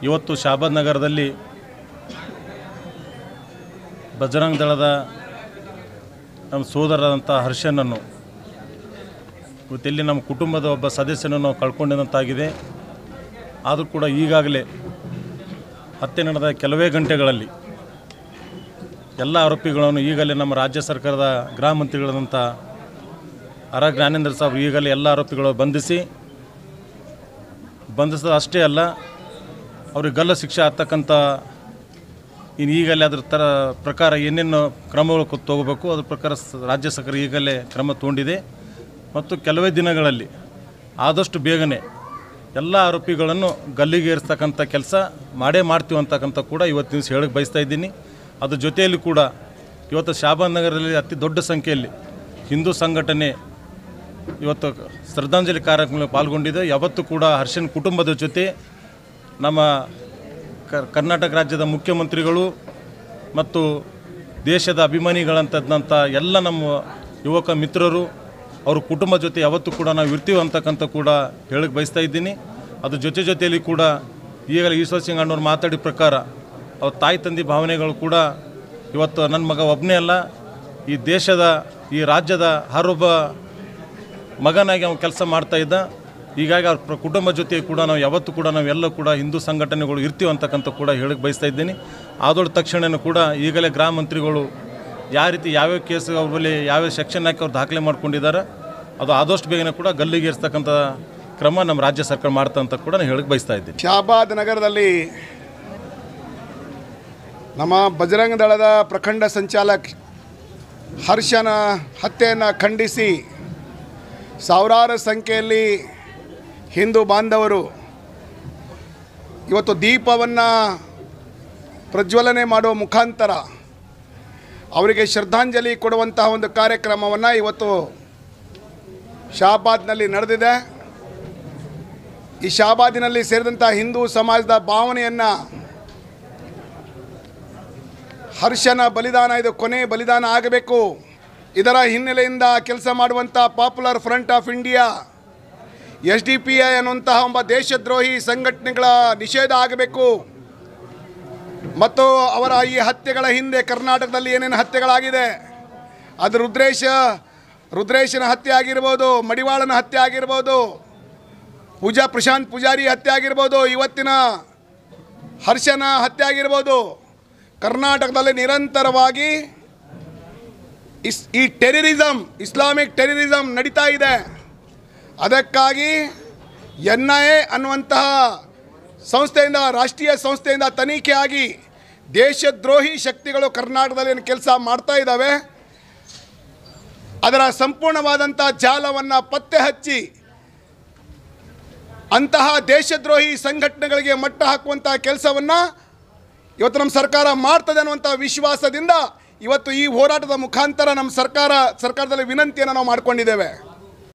ಇವತ್ತು ಶಾಬಾದ್ ನಗರದಲ್ಲಿ ಬಜರಂಗ ದಳದ ನಮ್ಮ ಸೋದರರಂಥ ಹರ್ಷನನ್ನು ಇವತ್ತಿಲ್ಲಿ ನಮ್ಮ ಕುಟುಂಬದ ಒಬ್ಬ ಸದಸ್ಯನನ್ನು ನಾವು ಕಳ್ಕೊಂಡಿದಂತಾಗಿದೆ ಆದರೂ ಕೂಡ ಈಗಾಗಲೇ ಹತ್ಯೆ ನಡೆದ ಕೆಲವೇ ಗಂಟೆಗಳಲ್ಲಿ ಎಲ್ಲ ಆರೋಪಿಗಳನ್ನು ಈಗಲೇ ನಮ್ಮ ರಾಜ್ಯ ಸರ್ಕಾರದ ಗೃಹ ಮಂತ್ರಿಗಳಾದಂಥ ಆರ್ ಆರ್ ಜ್ಞಾನೇಂದ್ರ ಸಾಹೇಬ್ ಈಗಲೇ ಎಲ್ಲ ಆರೋಪಿಗಳು ಬಂಧಿಸಿ ಬಂಧಿಸೋದು ಅಷ್ಟೇ ಅಲ್ಲ ಅವ್ರಿಗೆ ಗಲ್ಲ ಶಿಕ್ಷೆ ಆಗ್ತಕ್ಕಂಥ ಇನ್ನು ಈಗಲೇ ಅದ್ರ ಥರ ಪ್ರಕಾರ ಏನೇನು ಕ್ರಮಗಳು ಕು- ತಗೋಬೇಕು ಅದ್ರ ಪ್ರಕಾರ ಸ- ರಾಜ್ಯ ಸರ್ಕಾರ ಈಗಲೇ ಕ್ರಮ ತೊಗೊಂಡಿದೆ ಮತ್ತು ಕೆಲವೇ ದಿನಗಳಲ್ಲಿ ಆದಷ್ಟು ಬೇಗನೆ ಎಲ್ಲ ಆರೋಪಿಗಳನ್ನು ಗಲ್ಲಿಗೇರಿಸ್ತಕ್ಕಂಥ ಕೆಲಸ ಮಾಡೇ ಮಾಡ್ತೀವಿ ಅಂತಕ್ಕಂಥ ಕೂಡ ಇವತ್ತಿನ ದಿವಸ ಹೇಳಕ್ಕೆ ಬಯಸ್ತಾ ಇದ್ದೀನಿ ಅದ್ರ ಜೊತೆಯಲ್ಲಿ ಕೂಡ ಇವತ್ತು ಶಾಬಾದ್ ನಗರದಲ್ಲಿ ಅತಿ ದೊಡ್ಡ ಸಂಖ್ಯೆಯಲ್ಲಿ ಹಿಂದೂ ಸಂಘಟನೆ ಇವತ್ತು ಶ್ರದ್ಧಾಂಜಲಿ ಕಾರ್ಯಕ್ರಮದಲ್ಲಿ ಪಾಲ್ಗೊಂಡಿದೆ ಯಾವತ್ತೂ ಕೂಡ ಹರ್ಷನ್ ಕುಟುಂಬದ ಜೊತೆ ನಮ್ಮ ಕ- ಕರ್ನಾಟಕ ರಾಜ್ಯದ ಮುಖ್ಯಮಂತ್ರಿಗಳು ಮತ್ತು ದೇಶದ ಅಭಿಮಾನಿಗಳಂತದ್ದಂಥ ಎಲ್ಲ ನಮ್ಮ ಯುವಕ ಮಿತ್ರರು ಅವ್ರ ಕುಟುಂಬ ಜೊತೆ ಯಾವತ್ತೂ ಕೂಡ ನಾವು ಇರ್ತೀವಿ ಅಂತಕ್ಕಂಥ ಕೂಡ ಹೇಳಕ್ಕೆ ಬಯಸ್ತಾ ಇದ್ದೀನಿ ಅದ್ರ ಜೊತೆ ಜೊತೆಯಲ್ಲಿ ಕೂಡ ಈಗಲೇ ಈಶ್ವರ್ ಸಿಂಗ್ ಅಣ್ಣವ್ರು ಮಾತಾಡಿದ ಪ್ರಕಾರ ಅವ್ರ ತಾಯಿ ತಂದೆ ಭಾವನೆಗಳು ಕೂಡ ಇವತ್ತು ನನ್ನ ಮಗ ಒಬ್ಬನೇ ಅಲ್ಲ ಈ ದೇಶದ ಈ ರಾಜ್ಯದ ಹರೊಬ್ಬ ಮಗನಾಗಿ ಅವ್ನು ಕೆಲಸ ಮಾಡ್ತಾ ಇದ್ದ ಹೀಗಾಗಿ ಅವ್ರ ಪ್ರ- ಕುಟುಂಬ ಜೊತೆ ಕೂಡ ನಾವು ಯಾವತ್ತೂ ಕೂಡ ನಾವೆಲ್ಲ ಕೂಡ ಹಿಂದೂ ಸಂಘಟನೆಗಳು ಇರ್ತೀವಿ ಅಂತಕ್ಕಂಥ ಕೂಡ ಹೇಳಕ್ಕೆ ಬಯಸ್ತಾ ಇದ್ದೀನಿ ಆದೋಳ ತಕ್ಷಣವೂ ಕೂಡ ಈಗಲೇ ಗೃಹ ಮಂತ್ರಿಗಳು ಯಾವ ರೀತಿ ಯಾವ್ಯಾವ ಕೇಸ್ ಅವ್ರ ಬಳಿ ಯಾವ್ಯಾವ ಸೆಕ್ಷನ್ ಹಾಕಿ ಅವ್ರು ದಾಖಲೆ ಮಾಡ್ಕೊಂಡಿದ್ದಾರೆ ಅದು ಆದಷ್ಟು ಬೇಗನೆ ಕೂಡ ಗಲ್ಲಿಗೇರಿಸ್ತಕ್ಕಂಥ ಕ್ರಮ ನಮ್ಮ ರಾಜ್ಯ ಸರ್ಕಾರ ಮಾಡ್ತಾ ಅಂತ ಕೂಡ ನಾನು ಹೇಳಕ್ಕೆ ಬಯಸ್ತಾ ಇದ್ದೀನಿ ಶಾಬಾದ್ ನಗರದಲ್ಲಿ ನಮ್ಮ ಬಜರಂಗ ದಳದ ಪ್ರಖಂಡ ಸಂಚಾಲಕ್ ಹರ್ಷನ ಹತ್ಯೆಯನ್ನು ಖಂಡಿಸಿ ಸಾವಿರಾರು ಸಂಖ್ಯೆಯಲ್ಲಿ ಹಿಂದೂ ಬಾಂಧವರು ಇವತ್ತು ದೀಪವನ್ನು ಪ್ರಜ್ವಲನೆ ಮಾಡುವ ಮುಖಾಂತರ ಅವರಿಗೆ ಶ್ರದ್ಧಾಂಜಲಿ ಕೊಡುವಂತಹ ಒಂದು ಕಾರ್ಯಕ್ರಮವನ್ನು ಇವತ್ತು ಶಾಬಾದ್ನಲ್ಲಿ ನಡೆದಿದೆ ಈ ಶಾಬಾದಿನಲ್ಲಿ ಸೇರಿದಂಥ ಹಿಂದೂ ಸಮಾಜದ ಭಾವನೆಯನ್ನು ಹರ್ಷನ ಬಲಿದಾನ ಇದು ಕೊನೆ ಬಲಿದಾನ ಆಗಬೇಕು ಇದರ ಹಿನ್ನೆಲೆಯಿಂದ ಕೆಲಸ ಮಾಡುವಂಥ popular front of India S D P I ಅನ್ನುವಂತಹ ಒಬ್ಬ ದೇಶದ್ರೋಹಿ ಸಂಘಟನೆಗಳ ನಿಷೇಧ ಆಗಬೇಕು ಮತ್ತು ಅವರ ಈ ಹತ್ಯೆಗಳ ಹಿಂದೆ ಕರ್ನಾಟಕದಲ್ಲಿ ಏನೇನು ಹತ್ಯೆಗಳಾಗಿದೆ ಅದು ರುದ್ರೇಶ ರುದ್ರೇಶನ ಹತ್ಯೆ ಆಗಿರ್ಬೋದು ಮಡಿವಾಳನ ಹತ್ಯೆ ಆಗಿರ್ಬೋದು ಪೂಜಾ ಪ್ರಶಾಂತ್ ಪೂಜಾರಿ ಹತ್ಯೆ ಆಗಿರ್ಬೋದು ಇವತ್ತಿನ ಹರ್ಷನ ಹತ್ಯೆ ಆಗಿರ್ಬೋದು ಕರ್ನಾಟಕದಲ್ಲಿ ನಿರಂತರವಾಗಿ ಇಸ್ ಈ ಟೆರರಿಸಮ್ ಇಸ್ಲಾಮಿಕ್ ಟೆರರಿಸಮ್ ನಡೀತಾ ಇದೆ ಅದಕ್ಕಾಗಿ ಎನ್ ಐ ಎ ಅನ್ನುವಂತಹ ಸಂಸ್ಥೆಯಿಂದ ರಾಷ್ಟ್ರೀಯ ಸಂಸ್ಥೆಯಿಂದ ತನಿಖೆ ಆಗಿ ದೇಶದ್ರೋಹಿ ಶಕ್ತಿಗಳು ಕರ್ನಾಟಕದಲ್ಲಿ ಏನು ಕೆಲಸ ಮಾಡ್ತಾ ಇದ್ದಾವೆ ಅದರ ಸಂಪೂರ್ಣವಾದಂಥ ಜಾಲವನ್ನು ಪತ್ತೆ ಹಚ್ಚಿ ಅಂತಹ ದೇಶದ್ರೋಹಿ ಸಂಘಟನೆಗಳಿಗೆ ಮಟ್ಟ ಹಾಕುವಂಥ ಕೆಲಸವನ್ನು ಇವತ್ತು ನಮ್ಮ ಸರ್ಕಾರ ಮಾಡ್ತದೆ ಅನ್ನುವಂಥ ವಿಶ್ವಾಸದಿಂದ ಇವತ್ತು ಈ ಹೋರಾಟದ ಮುಖಾಂತರ ನಮ್ಮ ಸರ್ಕಾರ ಸರ್ಕಾರದಲ್ಲಿ ವಿನಂತಿಯನ್ನು ನಾವು ಮಾಡಿಕೊಂಡಿದ್ದೇವೆ